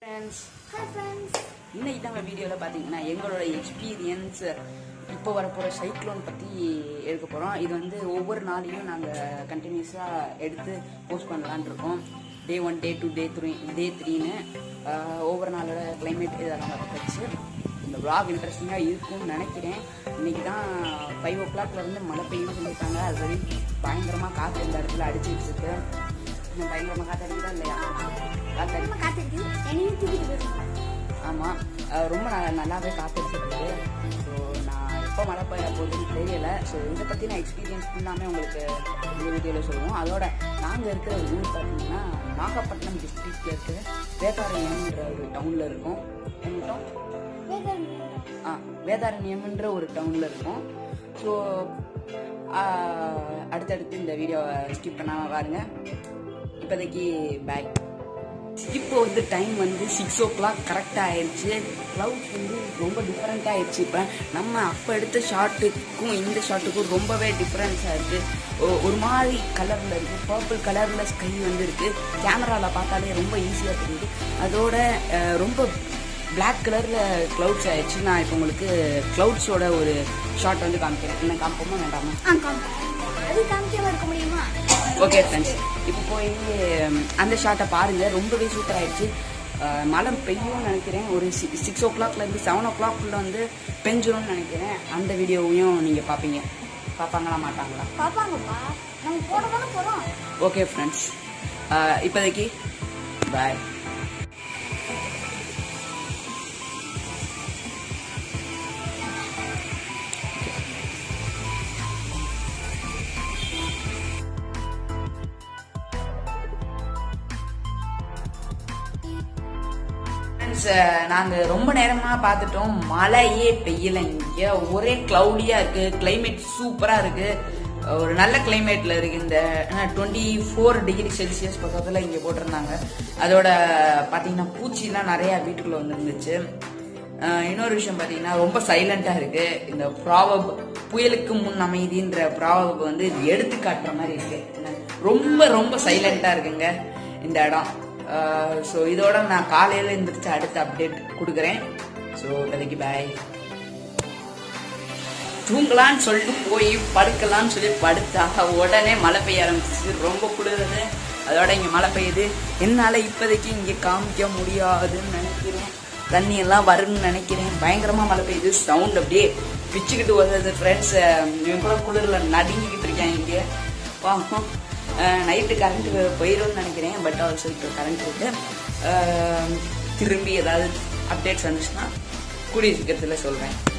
Friends hi friends இன்னைக்கு நம்ம வீடியோவில் பார்த்தீங்கன்னா எங்களோட எக்ஸ்பீரியன்ஸ் இப்போ வரப்போகிற சைக்ளோன் பற்றி எடுக்க போகிறோம் இது வந்து ஒவ்வொரு நாளையும் நாங்கள் கண்டினியூஸாக எடுத்து போஸ்ட் பண்ணலான் இருக்கோம் day one day two day three day த்ரீன்னு ஒவ்வொரு நாளோட கிளைமேட் இதெல்லாம் வச்சு இந்த vlog இன்ட்ரெஸ்டிங்காக இருக்கும்னு நினைக்கிறேன் இன்னைக்கு தான் ஃபைவ் ஓ கிளாக்லேருந்து மழை பெய்யும் சொல்லியிருக்காங்க அது வரை பயங்கரமாக காற்று இந்த இடத்துல அடிச்சிட்டு இருக்கு பயங்கரமாக காற்று அடிக்குதா இல்லையா காற்று அடி நம்ம காத்திருக்கு என்னையும் தூக்கிட்டு போயிருக்கோம் ஆமாம் அஹ் ரொம்ப ந- நல்லாவே காத்திருக்கு ஸோ நான் எப்போ மழை பெய்ய போகுதுன்னு தெரியல ஸோ இதை பற்றின எக்ஸ்பீரியன்ஸ் ஃபுல்லாமே உங்களுக்கு இந்த வீடியோவில் சொல்லுவோம் அதோட நாங்கள் இருக்கிற ஊர் பார்த்தீங்கன்னா நாகப்பட்டினம் டிஸ்ட்ரிக்டில் இருக்கிற வேதாரண்யம்ன்ற ஒரு டவுனில் இருக்கோம் என்ன town? ஆ வேதாரண்யம்ன்ற ஒரு டவுனில் இருக்கோம் ஸோ அடுத்தடுத்து இந்த வீடியோவை ஸ்கிப் பண்ணாமல் பாருங்க இப்போதைக்கு பாய் இப்போ வந்து டைம் வந்து சிக்ஸ் ஓ கிளாக் கரெக்டாக ஆயிடுச்சு க்ளவுட்ஸ் வந்து ரொம்ப டிஃப்ரெண்ட்டாக ஆயிடுச்சு இப்போ நம்ம அப்போ எடுத்த ஷார்ட்டுக்கும் இந்த ஷார்ட்டுக்கும் ரொம்பவே டிஃப்ரென்ஸாக இருக்குது ஒரு மாதிரி கலரில் இருக்குது பர்பிள் கலரில் ஸ்கை வந்து இருக்குது கேமராவில் பார்த்தாலே ரொம்ப ஈஸியாக தெரியுது அதோட அஹ், ரொம்ப பிளாக் கலரில் க்ளவுட்ஸ் ஆயிடுச்சு நான் இப்போ உங்களுக்கு க்ளவுட்ஸோட ஒரு ஷார்ட் வந்து காமிக்கிறேன் என்ன காமிப்போமா வேண்டாமா ஆ காமிப்போம் அது காமிக்காம இருக்க முடியுமா ஓகே ஃப்ரெண்ட்ஸ் இப்போ போய் ம், அந்த ஷாட்டை பாருங்க ரொம்பவே சூப்பர் ஆயிடுச்சு அஹ், மழை பெய்யும்னு நினைக்கிறேன் ஒரு சிக்ஸ் ஓ கிளாக்லேருந்து செவன் ஓ கிளாக்குள்ளே வந்து பெஞ்சிரும்னு நினைக்கிறேன் அந்த வீடியோவையும் நீங்கள் பார்ப்பீங்க பார்ப்பாங்களா மாட்டாங்களா பாப்பாங்கப்பா நம்ம போட தானே போறோம் ஓகே ஃப்ரெண்ட்ஸ் இப்போதைக்கு பாய் ஃப்ரெண்ட்ஸ் நாங்கள் ரொம்ப நேரமாக பார்த்துட்டோம் மழையே பெய்யல இங்கே ஒரே க்ளவுடியாக இருக்கு கிளைமேட் சூப்பராக இருக்கு ஒரு நல்ல கிளைமேட்ல இருக்கு இந்த டுவெண்ட்டி ஃபோர் டிகிரி செல்சியஸ் பக்கத்தில் இங்கே போட்டிருந்தாங்க அதோட பார்த்தீங்கன்னா பூச்சிலாம் நிறையா வீட்டுக்குள்ளே வந்துருந்துச்சு அஹ் இன்னொரு விஷயம் பார்த்தீங்கன்னா ரொம்ப சைலண்டாக இருக்கு இந்த ப்ராவப் புயலுக்கு முன் அமைதின்ற ப்ராவப் வந்து இது எடுத்து காட்டுற மாதிரி இருக்கு என்ன, ரொம்ப ரொம்ப சைலண்டாக இருக்குங்க இந்த இடம் ஸோ இதோட நான் காலையில் எழுந்திரிச்சு அடுத்த அப்டேட் கொடுக்குறேன் ஸோ இப்போதைக்கு பாய் தூங்கலான்னு சொல்லிட்டு போய் படுக்கலான்னு சொல்லி படுத்தா உடனே மழை பெய்ய ஆரம்பிச்சிச்சு ரொம்ப குளிருது அதோட இங்கே மழை பெய்யுது என்னால் இப்போதைக்கு இங்கே காமிக்க முடியாதுன்னு நினைக்கிறேன் தண்ணி எல்லாம் வரும்னு நினைக்கிறேன் பயங்கரமாக மழை பெய்யுது சவுண்ட் அப்படியே பிச்சுக்கிட்டு வருது ஃப்ரெண்ட்ஸ் இவங்க கூட குளிரில் நடுங்கிக்கிட்டு இருக்கேன் இங்கே வாங்க நைட்டு கரண்ட் போயிடும்னு நினைக்கிறேன் பட் ஆல்சோ இப்போ கரண்ட் இருக்கு அஹ், திரும்பி ஏதாவது அப்டேட்ஸ் வந்துச்சுன்னா கூடிய சீக்கிரத்தில் சொல்கிறேன்